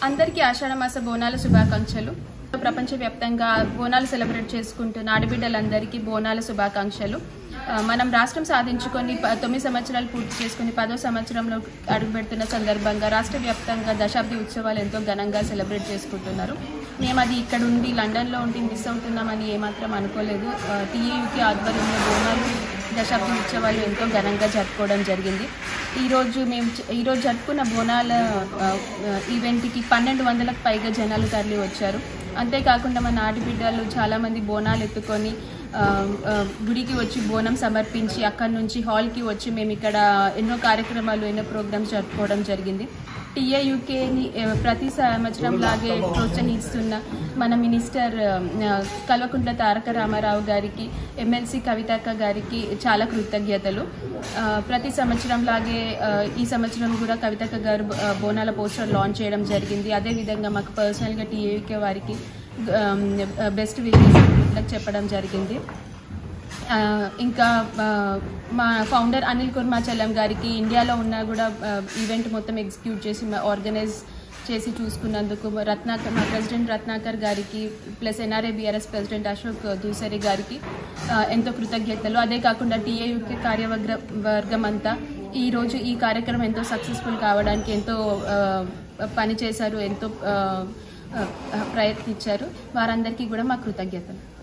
అందరికీ ఆషాఢమాస బోనాల శుభాకాంక్షలు ప్రపంచవ్యాప్తంగా బోనాలు సెలబ్రేట్ చేసుకుంటున్న ఆడబిడ్డలందరికీ బోనాల శుభాకాంక్షలు ఆ, మనం రాష్ట్రం సాధించుకొని ప- తొమ్మిది సంవత్సరాలు పూర్తి చేసుకుని పదో సంవత్సరంలో అడుగుపెడుతున్న సందర్భంగా రాష్ట్ర వ్యాప్తంగా దశాబ్ది ఉత్సవాలు ఎంతో ఘనంగా సెలబ్రేట్ చేసుకుంటున్నారు మేము అది ఇక్కడ ఉండి లండన్లో ఉండి మిస్ అవుతున్నామని ఏమాత్రం అనుకోలేదు టీయూకి ఆధ్వర్యంలో బోనాలు దశాబ్ది ఉత్సవాలు ఎంతో ఘనంగా జరుపుకోవడం జరిగింది ఈరోజు మేము చ- ఈరోజు జరుపుకున్న బోనాల ఆ, ఆ, ఈవెంట్కి పన్నెండు వందలకు పైగా జనాలు తరలి వచ్చారు అంతేకాకుండా మన ఆడబిడ్డలు చాలామంది బోనాలు ఎత్తుకొని ఆ, ఆ, గుడికి వచ్చి బోనం సమర్పించి అక్కడి నుంచి హాల్కి వచ్చి మేము ఇక్కడ ఎన్నో కార్యక్రమాలు ఎన్నో ప్రోగ్రామ్స్ జరుపుకోవడం జరిగింది టీఏయూకేని ప్రతి సంవత్సరం లాగే ప్రోత్సహిస్తున్న మన మినిస్టర్ ఆ, కల్వకుంట్ల తారక రామారావు గారికి ఎమ్మెల్సీ కవితక్క గారికి చాలా కృతజ్ఞతలు ఆ, ప్రతి సంవత్సరం లాగే ఆ, ఈ సంవత్సరం కూడా కవితక్క గారు ఆ, బోనాల పోస్టర్ లాంచ్ చేయడం జరిగింది అదేవిధంగా మాకు పర్సనల్గా టీఏయూకే వారికి బెస్ట్ విజయ్ చెప్పడం జరిగింది ఆ, ఇంకా ఆ, మా ఫౌండర్ అనిల్ కుర్మాచలం గారికి ఇండియాలో ఉన్న కూడా ఆ, ఈవెంట్ మొత్తం ఎగ్జిక్యూట్ చేసి ఆర్గనైజ్ చేసి చూసుకున్నందుకు రత్నాకర్ మా ప్రెసిడెంట్ రత్నాకర్ గారికి plus NRA BRS president Ashok Dusari గారికి ఆ, ఎంతో కృతజ్ఞతలు అదే కాకుండా టీఏయుకే కార్యవర్గ వర్గం అంతా ఈరోజు ఈ కార్యక్రమం ఎంతో సక్సెస్ఫుల్ కావడానికి ఎంతో ఆ, పని చేశారు ఎంతో ఆ, ఆ, ప్రయత్నించారు వారందరికీ కూడా మా కృతజ్ఞతలు